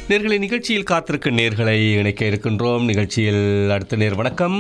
நேர்களை நிகழ்ச்சியில் காத்திருக்கும் நேர்களை இணைக்க இருக்கின்றோம் நிகழ்ச்சியில் அடுத்த நேர் வணக்கம்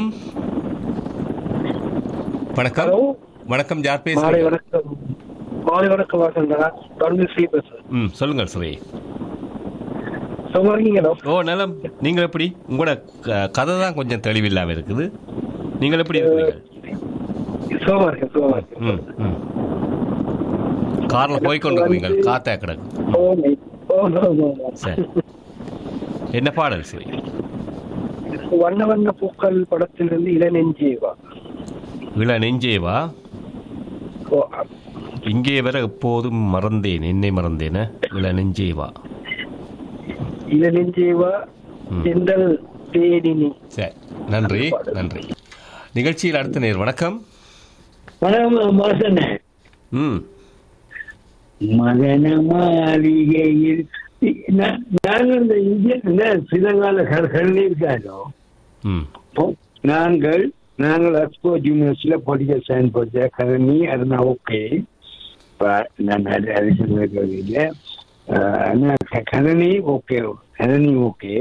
வணக்கம் ஹலோ வணக்கம் யார் மாலை பேசுறீங்க வணக்கம் மாலை வணக்கம் வாசந்தரா தொடர்ந்து ஸ்ரீ பேசுறேன் ம் சொல்லுங்கள் சுரே சும்மா இருக்கீங்களோ ஓ நலம் நீங்கள் எப்படி உங்களோட க- கதை தான் கொஞ்சம் தெளிவில்லாம இருக்குது நீங்கள் எப்படி இருக்கிறீங்க சுகமா இருக்கேன் சுகமா இருக்கேன் ம் ம் கார்ல போய் கொண்டிருக்கிறீங்க காத்தா கிடக்கு oh my- oh, no, no, no. சரி என்ன பாடல் சரி வண்ண வண்ண பூக்கள் படத்திலிருந்து இளநெஞ்சேவா இள நெஞ்சேவா ஓ, இங்கே வர எப்போதும் மறந்தேன் என்னை மறந்தேன இள நெஞ்சேவா இளநெஞ்சேவா ம். செந்தல் தேடினி சரி நன்றி நன்றி நிகழ்ச்சியில் அடுத்த நேர் வணக்கம் வணக்கம் வாசன் ம் மகன மாளிகையில் நா- நாங்கள் இந்த இந்திய சிலங்கால கர்கள் இருக்காரோ ம் இப்போ நாங்கள் நாங்கள் எக்ஸ்போர்ட் யூனிவர்சிட்டியில பொலிட்டிக்கல் சயின்ஸ் படித்த கரணி அதுனா ஓகே நான் அது அதுக்கு இல்லை ஆனால் கரணி ஓகே கரணி ஓகே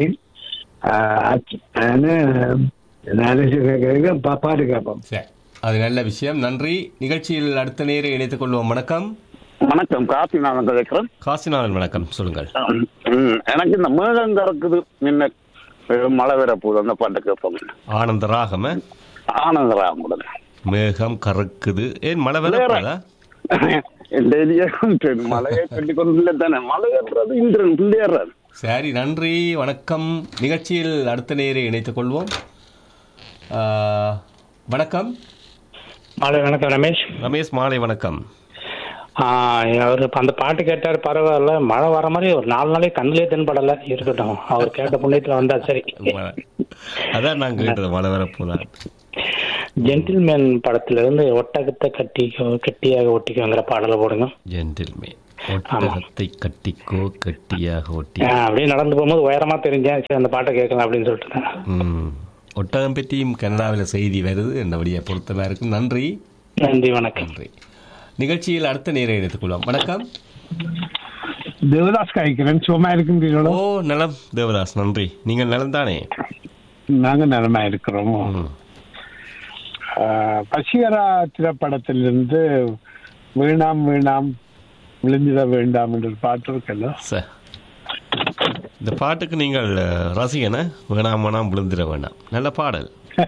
ஆனால் நான் பாட்டு கேட்போம் சரி அது நல்ல விஷயம் நன்றி நிகழ்ச்சியில் அடுத்த நேரை இணைத்துக் கொள்வோம் வணக்கம் வணக்கம் காசி நான் கதைக்கிறேன் காசிநாதன் வணக்கம் சொல்லுங்கள் ம், எனக்கு இந்த மேகம் கறக்குது நின்ன மழை வர போகுது அந்த பாட்டு கேட்பாங்க ஆனந்த ராகம ஆனந்தராம் கூட மேகம் கறக்குது ஏன் மழை வரப்போதா டெய்லியே மழையை கட்டி கொண்டு இல்லை தானே மழை ஏறுறது இந்திரன் பிள்ளையாடுறாரு சரி நன்றி வணக்கம் நிகழ்ச்சியில் அடுத்த நேரை இணைத்துக் கொள்வோம் ஆ, வணக்கம் மாலை வணக்கம் ரமேஷ் ரமேஷ் மாலை வணக்கம் அவர் அந்த பாட்டு கேட்டார் பரவாயில்ல மழை வர மாதிரி ஒரு நாலு நாளே கண்ணிலே தென்படல இருக்கட்டும் அவர் கேட்ட புண்ணியத்துல வந்தா சரி மழை. அதான் நான் கேட்டது மழை வரப்போதா ஜென்டில்மேன் படத்துல இருந்து ஒட்டகத்தை கட்டி கட்டியாக ஒட்டிக்கோங்கிற பாடலை போடுங்க ஜென்டில்மே ஒட்டகத்தை கட்டிக்கோ கட்டியாக ஒட்டி ஆ, அப்படியே நடந்து போகும்போது உயரமா தெரிஞ்சேன் சரி அந்த பாட்டை கேட்கலாம் அப்படின்னு சொல்லிட்டு ம். ஒட்டகம் பற்றியும் கனடாவில் செய்தி வருது என்னபடியா பொருத்தமாக இருக்கும் நன்றி நன்றி வணக்கம் நன்றி நிகழ்ச்சியில் அடுத்த நேரை இணைத்துக் கொள்வோம் வணக்கம் தேவதாஸ் காய்க்கிறேன் சும்மா இருக்கின்றீர்களோ ஓ நலம் தேவதாஸ் நன்றி நீங்கள் நலம் தானே நாங்க நலமா இருக்கிறோம் ம். ஆஹ், பசிகரா திரைப்படத்திலிருந்து வீணாம் வீணாம் விழுந்திட வேண்டாம் என்ற ஒரு பாட்டு இருக்குல்ல ச இந்த பாட்டுக்கு நீங்கள் அஹ், ரசிகன வேணாம் வேணாம் விழுந்திட வேண்டாம் நல்ல பாடல்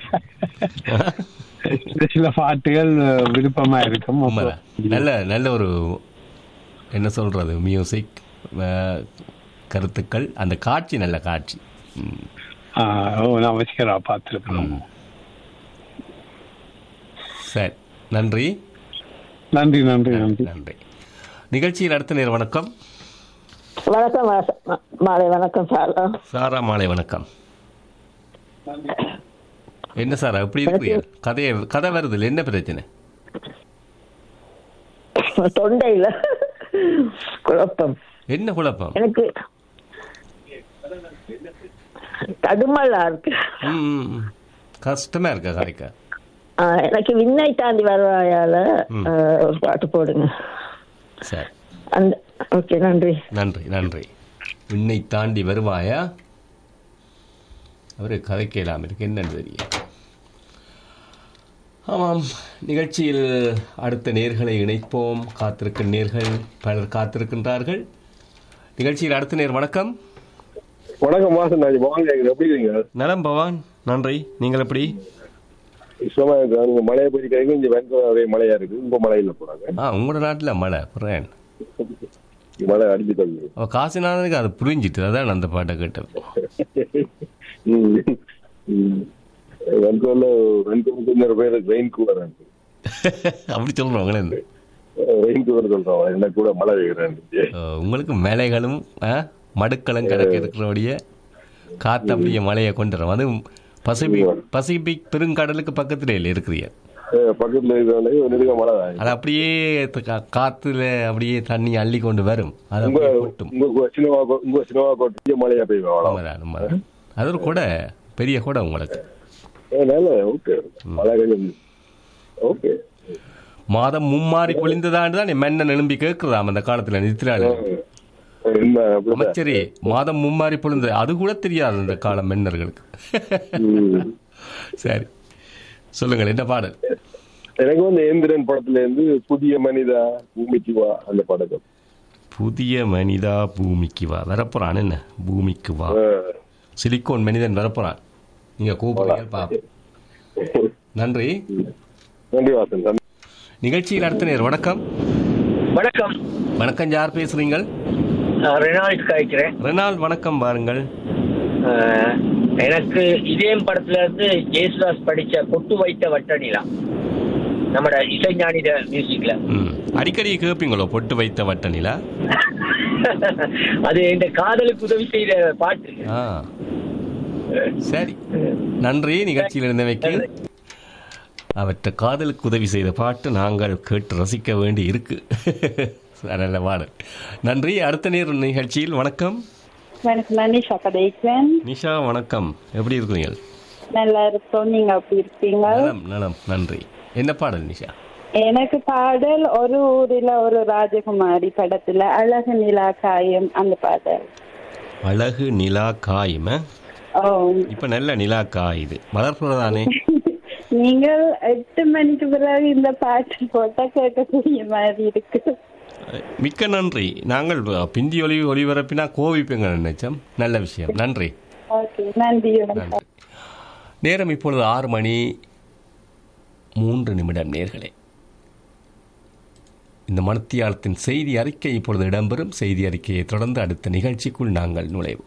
இந்த சில பாட்டுகள் அஹ், விருப்பமா இருக்கும் உண்மைதான். நல்ல நல்ல ஒரு என்ன சொல்றது மியூசிக் அஹ், கருத்துக்கள் அந்த காட்சி நல்ல காட்சி ம். ஆஹ், ஓ நான் பசிகரா பார்த்துருக்கிறோம் ம். சரி நன்றி நன்றி நன்றி நன்றி நன்றி நிகழ்ச்சியில் அடுத்த நேரம் வணக்கம் வணக்கம் வாச- ம- மாலை வணக்கம் சார் சாரா மாலை வணக்கம் என்ன சாரா எப்படி இருக்கிறீங்க கதையை கதை வருது என்ன பிரச்சனை தொண்டையில குழப்பம் என்ன குழப்பம் எனக்கு தடுமலா இருக்கு ம், ம், ம். கஷ்டமா இருக்கா கதைக்க ஆ, எனக்கு விண்ணை தாண்டி வருவாயால ம். ஆ, ஒரு பாட்டு போடுங்க சரி அந்த ஓகே நன்றி நன்றி நன்றி உன்னை தாண்டி வருவாயா அவரு கதைக்கலாம் இருக்கு என்னன்னு தெரியும் ஆமாம் நிகழ்ச்சியில் அடுத்த நேர்களை இணைப்போம் காத்திருக்கும் நேர்கள் பலர் காத்திருக்கின்றார்கள் நிகழ்ச்சியில் அடுத்த நேர் வணக்கம் வணக்கம் வாசன் நான் பவான் கேட்குறேன் எப்படி இருக்கீங்க நலம் பவான் நன்றி நீங்கள் எப்படி சும்மா இருக்கேன் நீங்க மழையை போய் கிடைக்கும் இங்க வேன்கூவர் ஒரே மழையா இருக்கு ரொம்ப மழையில போறாங்க ஆ உங்களோட நாட்டில் மழை புறேன் இங்க மழை அடிச்சு தள்ளு அவள் காசிநாதனுக்கு அது புரிஞ்சிட்டு அதான் அந்த பாட்டை கேட்டேன் வென்கூவர்ல வென்கூவர் இன்னொரு பேர் ரெயின் கூவர் அப்படி சொல்கிறவங்களே ரெயின் கூவர் சொல்றோம் என்ன கூட மழை பெய்யுறேன் அஹ் உங்களுக்கு மேலைகளும் அஹ், மடுக்களும் கிடக்க இருக்கிறபடிய காத்து அப்படியே மழையை கொண்டு வரும் அது பசிபிக் பசிபிக் பெருங்கடலுக்கு பக்கத்துல இல்லை இருக்கிறீங்க பக்கத்துல இருக்கிறவங்க ஒரு நெடுக மழை தான் அது அப்படியே த- கா- காத்துல அப்படியே தண்ணி அள்ளி கொண்டு வரும் அது உங்க அப்படியே கொட்டும் உங்க சினிமா உங்க சினிமா கோட்டை மழையா பெய்யும் அவ்வளவு உண்மைதான், உண்மைதான். அது ஒரு கொடை பெரிய கொடை உங்களுக்கு அதனால ஓகே மழை கொஞ்சம் ஓகே மாதம் மும்மாறி பொழிந்ததாண்டு தான் மன்னன் எழும்பி கேட்கிறதாம் அந்த காலத்துல நிறுத்தினாள் என்ன அப்படிதான் அமைச்சரே மாதம் மும்மாறி பொழுது அது கூட தெரியாது அந்த கால மன்னர்களுக்கு ம். சரி சொல்லுங்கள் என்ன பாடல் எனக்கு வந்து ஏந்திரன் படத்துல இருந்து புதிய மனிதா பூமிக்கு வா அந்த படக்கம் புதிய மனிதா பூமிக்கு வா வரப்போறான் என்ன பூமிக்கு வா ஆ. சிலிக்கோன் மனிதன் வரப்போறான் நீங்க கூப்பிடுறீங்க பாப்போம் நன்றி நன்றி வாசன் நன்றி. நிகழ்ச்சியில் அடுத்த நேர் வணக்கம் வணக்கம் வணக்கம் யார் பேசுறீங்கள் நான் ரெனால்ட் காய்க்கிறேன் ரெனால் வணக்கம் பாருங்கள் அஹ், எனக்கு இதயம் படத்துல இருந்து ஜேசுதாஸ் படிச்ச பொட்டு வைத்த வட்டணிலா நம்மட இசைஞானிட மியூசிக்ல ம் அடிக்கடி கேட்பீங்களோ பொட்டு வைத்த வட்டனிலா அது இந்த காதலுக்கு உதவி செய்த பாட்டு ஆ சரி நன்றி நிகழ்ச்சியில் இருந்தவைக்கு அவற்றை காதலுக்கு உதவி செய்த பாட்டு நாங்கள் கேட்டு ரசிக்க வேண்டி இருக்கு நல்ல பாடல் நன்றி அடுத்த நேர் நிகழ்ச்சியில் வணக்கம் வணக்கம் நான் நிஷா கதைக்கிறேன் நிஷா வணக்கம் எப்படி இருக்கீங்க நல்லா இருக்கோம் நீங்க அப்படி இருப்பீங்க நலம் நலம் நன்றி என்ன பாடல் நிஷா எனக்கு பாடல் ஒரு ஊரில் ஒரு ராஜகுமாரி படத்துல அழகு நிலா காயம் அந்த பாடல் அழகு நிலா காயும ஓ இப்ப நல்ல நிலா காயுது மலர்ப்புறதானே நீங்கள் எட்டு மணிக்கு பிறகு இந்த பாட்டு போட்டா கேட்கக்கூடிய மாதிரி இருக்கு மிக்க நன்றி நாங்கள் பிந்தி ஒளி ஒளிபரப்பினா கோவிப்பேங்க நினைச்சோம் நல்ல விஷயம் நன்றி ஓகே நன்றி வணக்கம் நன்றி நேரம் இப்பொழுது ஆறு மணி மூன்று நிமிடம் நேர்களே இந்த மனத்தியாலத்தின் செய்தி அறிக்கை இப்பொழுது இடம்பெறும் செய்தி அறிக்கையை தொடர்ந்து அடுத்த நிகழ்ச்சிக்குள் நாங்கள் நுழைவோம்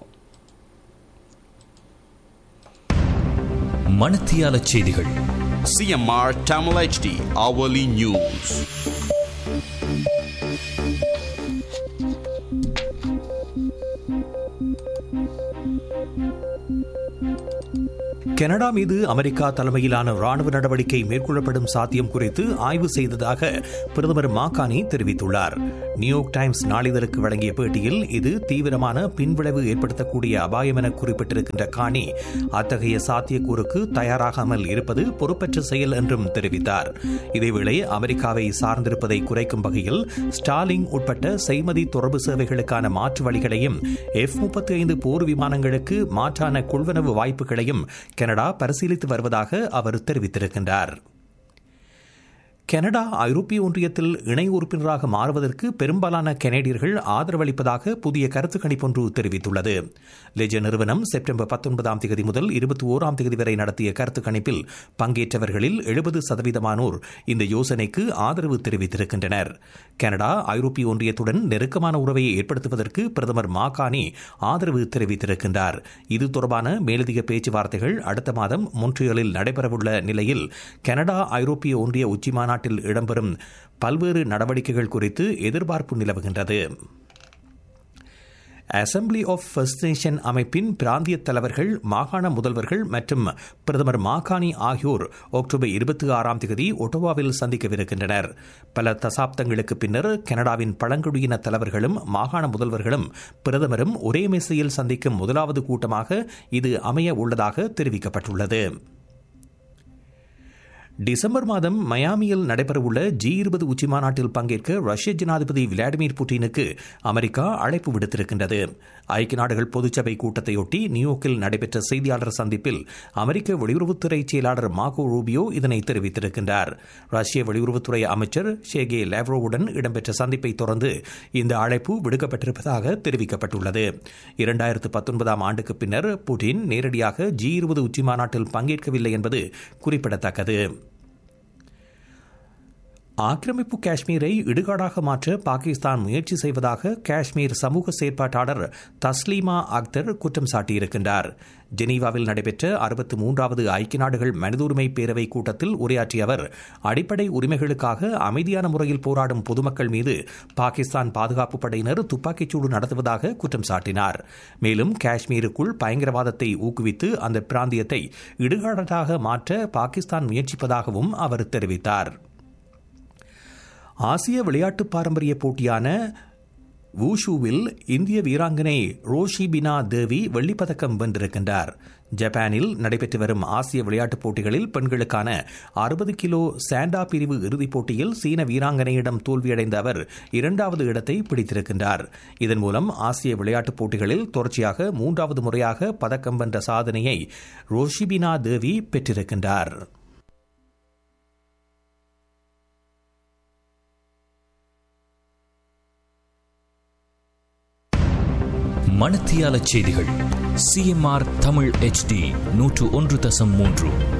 மணத்தியால செய்திகள் CMR Tamil HD Hourly News. Canada மீது அமெரிக்கா தலைமையிலான ராணுவ நடவடிக்கை மேற்கொள்ளப்படும் சாத்தியம் குறித்து ஆய்வு செய்ததாக பிரதமர் மாகானி தெரிவித்துள்ளார் நியூயார்க் டைம்ஸ் நாளிதழுக்கு வழங்கிய பேட்டியில் இது தீவிரமான பின்விளைவு ஏற்படுத்தக்கூடிய அபாயம் என குறிப்பிட்டிருக்கின்ற காணி அத்தகைய சாத்தியக்கூறுக்கு தயாராகாமல் இருப்பது பொறுப்பற்ற செயல் என்றும் தெரிவித்தார் இதேவேளை அமெரிக்காவை சார்ந்திருப்பதை குறைக்கும் வகையில் ஸ்டாலிங் உட்பட்ட செய்மதி தொடர்பு சேவைகளுக்கான மாற்று வழிகளையும் எஃப் முப்பத்தி ஐந்து போர் விமானங்களுக்கு மாற்றான கொள்வனவு வாய்ப்புகளையும் கனடா பரிசீலித்து வருவதாக அவர் தெரிவித்திருக்கின்றார் கனடா ஐரோப்பிய ஒன்றியத்தில் இணை உறுப்பினராக மாறுவதற்கு பெரும்பாலான கனேடியர்கள் ஆதரவளிப்பதாக புதிய கருத்து கணிப்பொன்று தெரிவித்துள்ளது லெஜ நிறுவனம் செப்டம்பர் பத்தொன்பதாம் தேதி முதல் இருபத்தி ஓராம் தேதி வரை நடத்திய கருத்து கணிப்பில் பங்கேற்றவர்களில் எழுபது சதவீதமானோர் இந்த யோசனைக்கு ஆதரவு தெரிவித்திருக்கின்றனர் கனடா ஐரோப்பிய ஒன்றியத்துடன் நெருக்கமான உறவை ஏற்படுத்துவதற்கு பிரதமர் மாகாணி ஆதரவு தெரிவித்திருக்கின்றார் இது தொடர்பான மேலதிக பேச்சுவார்த்தைகள் அடுத்த மாதம் மொன்ட்ரியலில் நடைபெறவுள்ள நிலையில் கனடா ஐரோப்பிய ஒன்றிய உச்சிமாநாட்டில் இடம்பெறும் பல்வேறு நடவடிக்கைகள் குறித்து எதிர்பார்ப்பு நிலவுகின்றது அசம்பிளி ஆஃப் ஃபர்ஸ்ட் நேஷன் அமைப்பின் பிராந்திய தலைவர்கள் மாகாண முதல்வர்கள் மற்றும் பிரதமர் மாகாணி ஆகியோர் அக்டோபர் இருபத்தி ஆறாம் தேதி ஒட்டோவாவில் சந்திக்கவிருக்கின்றனர் பல தசாப்தங்களுக்கு பின்னர் கனடாவின் பழங்குடியின தலைவர்களும் மாகாண முதல்வர்களும் பிரதமரும் ஒரே மேசையில் சந்திக்கும் முதலாவது கூட்டமாக இது அமைய உள்ளதாக தெரிவிக்கப்பட்டுள்ளது டிசம்பர் மாதம் மயாமியில் நடைபெறவுள்ள ஜி இருபது உச்சிமாநாட்டில் பங்கேற்க ரஷ்ய ஜனாதிபதி விளாடிமிர் புட்டினுக்கு அமெரிக்கா அழைப்பு விடுத்திருக்கின்றது ஐக்கிய நாடுகள் பொதுச்சபை கூட்டத்தையொட்டி நியூயார்க்கில் நடைபெற்ற செய்தியாளர் சந்திப்பில் அமெரிக்க வெளியுறவுத்துறை செயலாளர் மார்கோ ரூபியோ இதனை தெரிவித்திருக்கின்றார் ரஷ்ய வெளியுறவுத்துறை அமைச்சர் ஷேகே லேவ்ரோவுடன் இடம்பெற்ற சந்திப்பை தொடர்ந்து இந்த அழைப்பு விடுக்கப்பட்டிருப்பதாக தெரிவிக்கப்பட்டுள்ளது இரண்டாயிரத்து பத்தொன்பதாம் ஆண்டுக்கு பின்னர் புட்டின் நேரடியாக ஜி இருபது உச்சிமாநாட்டில் பங்கேற்கவில்லை என்பது குறிப்பிடத்தக்கது ஆக்கிரமிப்பு காஷ்மீரை இடுகாடாக மாற்ற பாகிஸ்தான் முயற்சி செய்வதாக காஷ்மீர் சமூக செயற்பாட்டாளர் தஸ்லீமா அக்தர் குற்றம் சாட்டியிருக்கின்றார் ஜெனீவாவில் நடைபெற்ற அறுபத்தி மூன்றாவது ஐக்கிய நாடுகள் மனித உரிமை பேரவை கூட்டத்தில் உரையாற்றிய அவர் அடிப்படை உரிமைகளுக்காக அமைதியான முறையில் போராடும் பொதுமக்கள் மீது பாகிஸ்தான் பாதுகாப்பு படையினர் துப்பாக்கிச்சூடு நடத்துவதாக குற்றம் சாட்டினார் மேலும் காஷ்மீருக்குள் பயங்கரவாதத்தை ஊக்குவித்து அந்த பிராந்தியத்தை இடுகாடாக மாற்ற பாகிஸ்தான் முயற்சிப்பதாகவும் அவர் தெரிவித்தார் ஆசிய விளையாட்டு பாரம்பரிய போட்டியான வூஷூவில் இந்திய வீராங்கனை ரோஷிபினா தேவி வெள்ளிப்பதக்கம் வென்றிருக்கின்றார் ஜப்பானில் நடைபெற்று வரும் ஆசிய விளையாட்டுப் போட்டிகளில் பெண்களுக்கான அறுபது கிலோ சாண்டா பிரிவு இறுதிப் போட்டியில் சீன வீராங்கனையிடம் தோல்வியடைந்த அவர் இரண்டாவது இடத்தை பிடித்திருக்கின்றார் இதன் மூலம் ஆசிய விளையாட்டுப் போட்டிகளில் தொடர்ச்சியாக மூன்றாவது முறையாக பதக்கம் வென்ற சாதனையை ரோஷிபினா தேவி பெற்றிருக்கின்றார் மணத்தியால செய்திகள் சிஎம்ஆர் தமிழ் HD நூற்று ஒன்று தசம் மூன்று